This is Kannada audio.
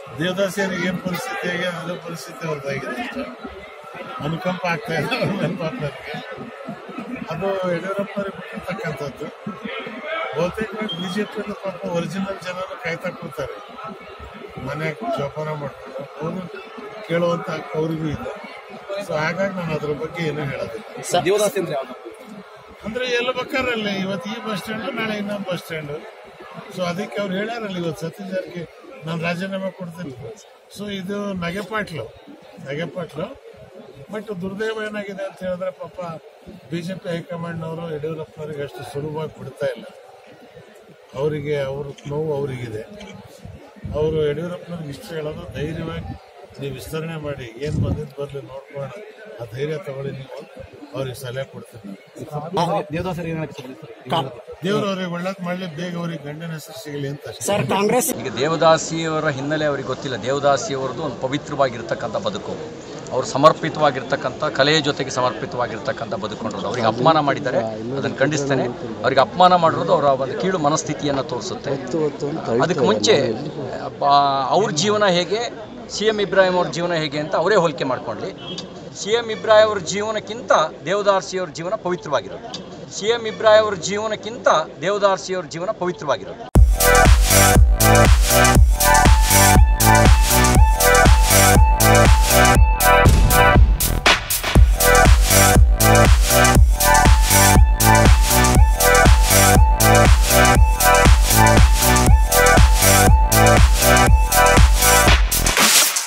ದೇವದಾಸಿಯರಿಗೆ ಏನು ಪರಿಸ್ಥಿತಿ ಆಗಿದೆ ಅದೇ ಪರಿಸ್ಥಿತಿ ಅವ್ರದ್ದಾಗಿದೆ ಅಷ್ಟೇ ಅನುಕಂಪ ಆಗ್ತಾ ಇಲ್ಲ ಅವ್ರ ಮೇಲೆ ಪಾಪ ನನಗೆ ಅದು ಯಡಿಯೂರಪ್ಪನವ್ರಿಗೆ ಬಿಟ್ಟಿರ್ತಕ್ಕಂಥದ್ದು ಬಹುತೇಕ ಬಿಜೆಪಿಯಲ್ಲಿ ಪಾಪ ಒರಿಜಿನಲ್ ಜನರು ಕಾಯ್ತಾ ಕೂತಾರೆ ಮನೆಯಾಗ ಜೋಪಾನ ಮಾಡ್ಕೊಂಡು ಅವರು ಕೇಳುವಂತ ಹಕ್ಕು ಅವರಿಗೂ ಇದೆ ಸೊ ಹಾಗಾಗಿ ನಾನು ಅದ್ರ ಬಗ್ಗೆ ಏನೂ ಹೇಳೋದಿಲ್ಲ ದೇವದಾಸಿ ಅಂದ್ರೆ ಯಾವ್ದು ಅಂದ್ರೆ ಎಲ್ಲ ಬೇಕಾರಲ್ಲಿ ಇವತ್ತು ಈ ಬಸ್ ಸ್ಟ್ಯಾಂಡ್ ನಾಳೆ ಇನ್ನೊಂದು ಬಸ್ ಸ್ಟ್ಯಾಂಡ್ ಸೊ ಅದಕ್ಕೆ ಅವ್ರು ಹೇಳ್ಯಾರಲ್ಲ ಇವತ್ತು ಸತೀಶ್ ಜಾರಕಿ ನಾನು ರಾಜೀನಾಮೆ ಕೊಡ್ತೀನಿ ಸೊ ಇದು ನಗೆಪಾಟ್ಲು ನಗೆಪಾಟ್ಲು ಬಟ್ ದುರ್ದೈವ ಏನಾಗಿದೆ ಅಂತ ಹೇಳಿದ್ರೆ ಪಾಪ ಬಿಜೆಪಿ ಹೈಕಮಾಂಡ್ನವರು ಯಡಿಯೂರಪ್ಪನವರಿಗೆ ಅಷ್ಟು ಸುಲಭವಾಗಿ ಬಿಡ್ತಾ ಇಲ್ಲ ಅವರಿಗೆ ಅವ್ರ ನೋವು ಅವರಿಗಿದೆ ಅವರು ಯಡಿಯೂರಪ್ಪನವ್ರಿಗೆ ಇಷ್ಟ ಹೇಳೋದು ಧೈರ್ಯವಾಗಿ ನೀವು ವಿಸ್ತರಣೆ ಮಾಡಿ ಏನು ಬಂದಿದ್ದು ಬರಲಿ ನೋಡ್ಕೊಳ್ಳೋಣ ಆ ಧೈರ್ಯ ತಗೊಳ್ಳಿ ನೀವು ಅವ್ರಿಗೆ ಸಲಹೆ ಕೊಡ್ತೀನಿ ದೇವದಾಸರಿಗೆ ಏನ್ ಹೇಳಕ್ಕೆ ಇಷ್ಟಪಡ್ತೀರಿ? ದೇವ್ರು ಅವ್ರಿಗೆ ಒಳ್ಳೇದು ಮಾಡಲಿ ಬೇಗ ಅವ್ರಿಗೆ ಗಂಡನ ಹೆಸರು ಸಿಗಲಿ ಅಂತ ಅಷ್ಟೇ. ಸರ್ ಕಾಂಗ್ರೆಸ್ ಈಗ ದೇವದಾಸಿಯವರ ಹಿನ್ನೆಲೆ ಅವರಿಗೆ ಗೊತ್ತಿಲ್ಲ ದೇವದಾಸಿಯವರದ್ದು ಒಂದು ಪವಿತ್ರವಾಗಿರ್ತಕ್ಕಂಥ ಬದುಕು ಅವರು ಸಮರ್ಪಿತವಾಗಿರ್ತಕ್ಕಂಥ ಕಲೆಯ ಜೊತೆಗೆ ಸಮರ್ಪಿತವಾಗಿರ್ತಕ್ಕಂಥ ಬದುಕೊಂಡ್ರು ಅವರಿಗೆ ಅಪಮಾನ ಮಾಡಿದ್ದಾರೆ ಅದನ್ನು ಖಂಡಿಸ್ತೇನೆ ಅವರಿಗೆ ಅಪಮಾನ ಮಾಡಿರೋದು ಅವರ ಒಂದು ಕೀಳು ಮನಸ್ಥಿತಿಯನ್ನು ತೋರಿಸುತ್ತೆ ಅದಕ್ಕೆ ಮುಂಚೆ ಬ- ಅವ್ರ ಜೀವನ ಹೇಗೆ ಸಿ ಎಂ ಇಬ್ರಾಹಿಂ ಅವ್ರ ಜೀವನ ಹೇಗೆ ಅಂತ ಅವರೇ ಹೋಲಿಕೆ ಮಾಡ್ಕೊಳ್ಳಿ ಸಿ ಎಂ ಇಬ್ರಾಹಿಂ ಅವ್ರ ಜೀವನಕ್ಕಿಂತ ದೇವದಾಸಿಯವ್ರ ಜೀವನ ಪವಿತ್ರವಾಗಿರೋದು ಸಿ ಎಂ ಇಬ್ರಾಹಿಂ ಅವ್ರ ಜೀವನಕ್ಕಿಂತ ದೇವದಾಸಿಯವ್ರ ಜೀವನ ಪವಿತ್ರವಾಗಿರೋದು